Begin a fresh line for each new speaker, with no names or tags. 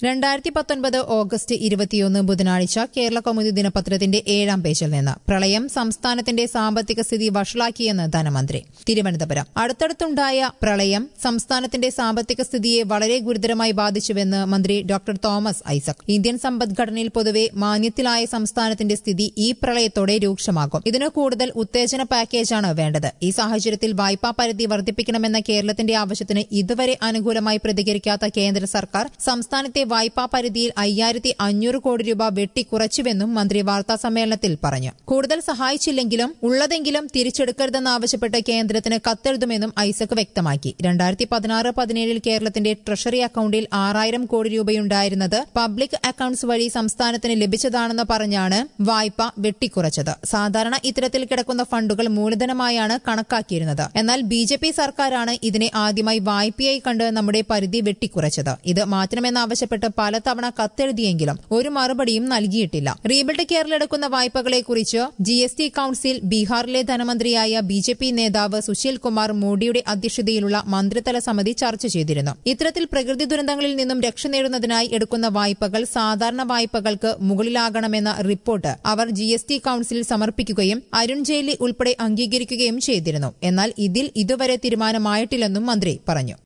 രണ്ടായിരത്തി പത്തൊൻപത് ഓഗസ്റ്റ് ഇരുപത്തിയൊന്ന് ബുധനാഴ്ച കേരള കൗമുദി ദിനപത്രത്തിന്റെ ഏഴാം പേജിൽ നിന്ന് പ്രളയം സംസ്ഥാനത്തിന്റെ സാമ്പത്തിക സ്ഥിതി വഷളാക്കിയെന്ന് ധനമന്ത്രി തിരുവനന്തപുരം അടുത്തടുത്തുണ്ടായ പ്രളയം സംസ്ഥാനത്തിന്റെ സാമ്പത്തിക സ്ഥിതിയെ വളരെ ഗുരുതരമായി ബാധിച്ചുവെന്ന് മന്ത്രി ഡോക്ടർ തോമസ് ഐസക് ഇന്ത്യൻ സമ്പദ്ഘടനയിൽ പൊതുവെ മാന്യത്തിലായ സംസ്ഥാനത്തിന്റെ സ്ഥിതി ഈ പ്രളയത്തോടെ രൂക്ഷമാകും ഇതിന് കൂടുതൽ ഉത്തേജന പാക്കേജാണ് വേണ്ടത് ഈ സാഹചര്യത്തിൽ വായ്പാ പരിധി വർദ്ധിപ്പിക്കണമെന്ന കേരളത്തിന്റെ ആവശ്യത്തിന് ഇതുവരെ അനുകൂലമായി പ്രതികരിക്കാത്ത കേന്ദ്ര സർക്കാർ സംസ്ഥാനത്തെ വായ്പാ പരിധിയിൽ അയ്യായിരത്തി അഞ്ഞൂറ് കോടി രൂപ വെട്ടിക്കുറച്ചുവെന്നും മന്ത്രി വാർത്താ സമ്മേളനത്തിൽ പറഞ്ഞു കൂടുതൽ സഹായിച്ചില്ലെങ്കിലും ഉള്ളതെങ്കിലും തിരിച്ചെടുക്കരുതെന്നാവശ്യപ്പെട്ട് കേന്ദ്രത്തിന് കത്തെഴുതുമെന്നും ഐസക് വ്യക്തമാക്കി രണ്ടായിരത്തി പതിനാറ് പതിനേഴിൽ കേരളത്തിന്റെ ട്രഷറി അക്കൌണ്ടിൽ ആറായിരം കോടി രൂപയുണ്ടായിരുന്നത് പബ്ലിക് അക്കൌണ്ട്സ് വഴി സംസ്ഥാനത്തിന് ലഭിച്ചതാണെന്ന് പറഞ്ഞാണ് വായ്പ വെട്ടിക്കുറച്ചത് സാധാരണ ഇത്തരത്തിൽ കിടക്കുന്ന ഫണ്ടുകൾ മൂലധനമായാണ് കണക്കാക്കിയിരുന്നത് എന്നാൽ ബി ജെ പി സർക്കാരാണ് ഇതിനെ ആദ്യമായി വായ്പയായി കണ്ട് നമ്മുടെ പരിധി വെട്ടിക്കുറച്ചത് ഇത് മാറ്റണമെന്നാവശ്യപ്പെട്ട് പലതവണ കത്തെഴുതിയെങ്കിലും ഒരു മറുപടിയും നൽകിയിട്ടില്ല റീബിൽഡ് കേരള എടുക്കുന്ന വായ്പകളെക്കുറിച്ച് ജി എസ് ടി കൌൺസിൽ ബീഹാറിലെ ധനമന്ത്രിയായ ബി ജെ പി നേതാവ് സുശീൽ കുമാർ മോഡിയുടെ അധ്യക്ഷതയിലുള്ള മന്ത്രിതല സമിതി ചർച്ച ചെയ്തിരുന്നു ഇത്തരത്തിൽ പ്രകൃതി ദുരന്തങ്ങളിൽ നിന്നും രക്ഷ നേടുന്നതിനായി എടുക്കുന്ന വായ്പകൾ സാധാരണ വായ്പകൾക്ക് മുകളിലാകണമെന്ന റിപ്പോർട്ട് അവർ ജി എസ് ടി കൌൺസിലിൽ സമർപ്പിക്കുകയും അരുൺ ജെയ്റ്റ്ലി ഉൾപ്പെടെ അംഗീകരിക്കുകയും ചെയ്തിരുന്നു എന്നാൽ ഇതിൽ ഇതുവരെ തീരുമാനമായിട്ടില്ലെന്നും മന്ത്രി പറഞ്ഞു